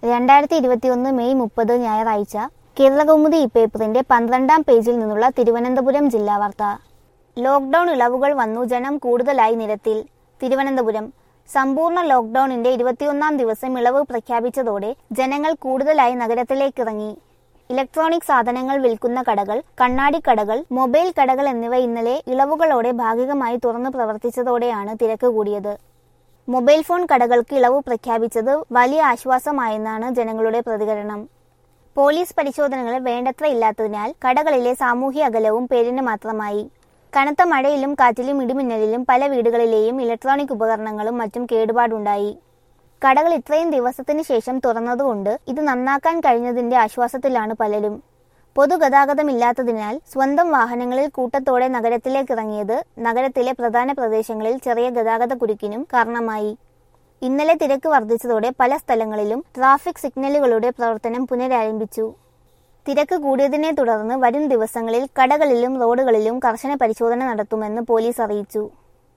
രണ്ടായിരത്തി ഇരുപത്തിയൊന്ന് മെയ് മുപ്പത് ഞായറാഴ്ച കേരളകൗമുദി ഈ പേപ്പറിന്റെ പന്ത്രണ്ടാം പേജിൽ നിന്നുള്ള തിരുവനന്തപുരം ജില്ലാ വാർത്ത ലോക്ഡൌൺ ഇളവുകൾ വന്നു ജനം കൂടുതലായി നിരത്തിൽ തിരുവനന്തപുരം സമ്പൂർണ്ണ ലോക്ഡൌണിന്റെ ഇരുപത്തിയൊന്നാം ദിവസം ഇളവ് പ്രഖ്യാപിച്ചതോടെ ജനങ്ങൾ കൂടുതലായി നഗരത്തിലേക്കിറങ്ങി ഇലക്ട്രോണിക് സാധനങ്ങൾ വിൽക്കുന്ന കടകൾ കണ്ണാടിക്കടകൾ മൊബൈൽ കടകൾ എന്നിവ ഇന്നലെ ഇളവുകളോടെ ഭാഗികമായി തുറന്നു പ്രവർത്തിച്ചതോടെയാണ് തിരക്ക് കൂടിയത് മൊബൈൽ ഫോൺ കടകൾക്ക് ഇളവ് പ്രഖ്യാപിച്ചത് വലിയ ആശ്വാസമായെന്നാണ് ജനങ്ങളുടെ പ്രതികരണം പോലീസ് പരിശോധനകൾ വേണ്ടത്ര ഇല്ലാത്തതിനാൽ കടകളിലെ സാമൂഹ്യ അകലവും പേരിന് മാത്രമായി കനത്ത മഴയിലും കാറ്റിലും ഇടിമിന്നലിലും പല വീടുകളിലെയും ഇലക്ട്രോണിക് ഉപകരണങ്ങളും മറ്റും കേടുപാടുണ്ടായി കടകൾ ഇത്രയും ദിവസത്തിന് ശേഷം തുറന്നതുകൊണ്ട് ഇത് നന്നാക്കാൻ കഴിഞ്ഞതിന്റെ ആശ്വാസത്തിലാണ് പലരും പൊതുഗതാഗതമില്ലാത്തതിനാൽ സ്വന്തം വാഹനങ്ങളിൽ കൂട്ടത്തോടെ നഗരത്തിലേക്ക് ഇറങ്ങിയത് നഗരത്തിലെ പ്രധാന പ്രദേശങ്ങളിൽ ചെറിയ ഗതാഗത കുരുക്കിനും കാരണമായി ഇന്നലെ തിരക്ക് വർദ്ധിച്ചതോടെ പല സ്ഥലങ്ങളിലും ട്രാഫിക് സിഗ്നലുകളുടെ പ്രവർത്തനം പുനരാരംഭിച്ചു തിരക്ക് കൂടിയതിനെ തുടർന്ന് വരും ദിവസങ്ങളിൽ കടകളിലും റോഡുകളിലും കർശന പരിശോധന നടത്തുമെന്ന് പോലീസ് അറിയിച്ചു